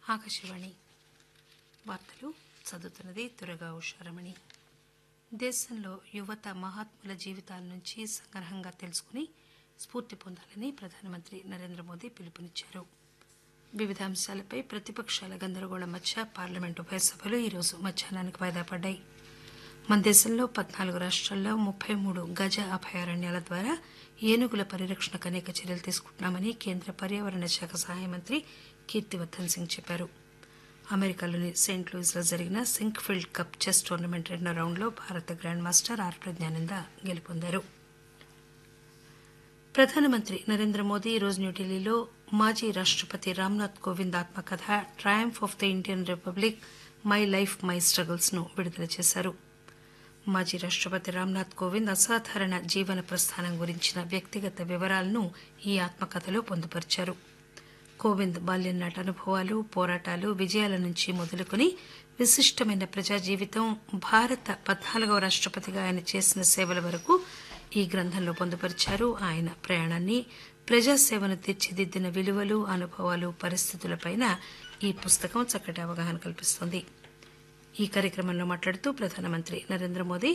ఆకాశవాణి వార్తలు చదువుతున్నది దురగా ఉషారమణి దేశంలో యువత మహాత్ముల జీవితాల నుంచి సంగ్రహంగా తెలుసుకుని స్ఫూర్తి పొందాలని ప్రధానమంత్రి నరేంద్ర మోదీ పిలుపునిచ్చారు వివిధ అంశాలపై ప్రతిపక్షాల గందరగోళం మధ్య పార్లమెంటు ఉభయ సభలు ఈరోజు మధ్యాహ్నానికి వాయిదా పడ్డాయి మన దేశంలో పద్నాలుగు రాష్ట్రాల్లో ముప్పై మూడు గజ అభయారణ్యాల ద్వారా ఏనుగుల పరిరక్షణకు అనేక చర్యలు తీసుకుంటున్నామని కేంద్ర పర్యావరణ శాఖ సహాయ మంత్రి కీర్తివర్దన్ సింగ్ చెప్పారు అమెరికాలోని సెయింట్ లూయిస్లో జరిగిన సింక్ఫీల్డ్ కప్ చెస్ టోర్నమెంట్ రెండో రౌండ్లో భారత గ్రాండ్ మాస్టర్ ఆర్ ప్రజ్ఞానంద గెలుపొందారు ప్రధానమంత్రి నరేంద్ర మోదీ ఈరోజు న్యూఢిల్లీలో మాజీ రాష్టపతి రామ్నాథ్ కోవింద్ ఆత్మకథ Triumph of the Indian Republic my life my struggles ను విడుదల చేశారు మాజీ రాష్టపతి రామ్నాథ్ కోవింద్ అసాధారణ జీవన ప్రస్థానం గురించిన వ్యక్తిగత వివరాలను ఈ ఆత్మకథలో పొందుపరిచారు కోవింద్ బాల్యం నాటి అనుభవాలు పోరాటాలు విజయాల నుంచి మొదలుకొని విశిష్టమైన ప్రజా జీవితం భారత పద్నాలుగవ రాష్టపతిగా ఆయన చేసిన సేవల వరకు ఈ గ్రంథంలో పొందుపరిచారు ఆయన ప్రయాణాన్ని ప్రజాసేవను తీర్చిదిద్దిన విలువలు అనుభవాలు పరిస్థితులపైన ఈ పుస్తకం చక్కటి అవగాహన కల్పిస్తోంది ఈ కార్యక్రమంలో మాట్లాడుతూ ప్రధానమంత్రి నరేంద్ర మోదీ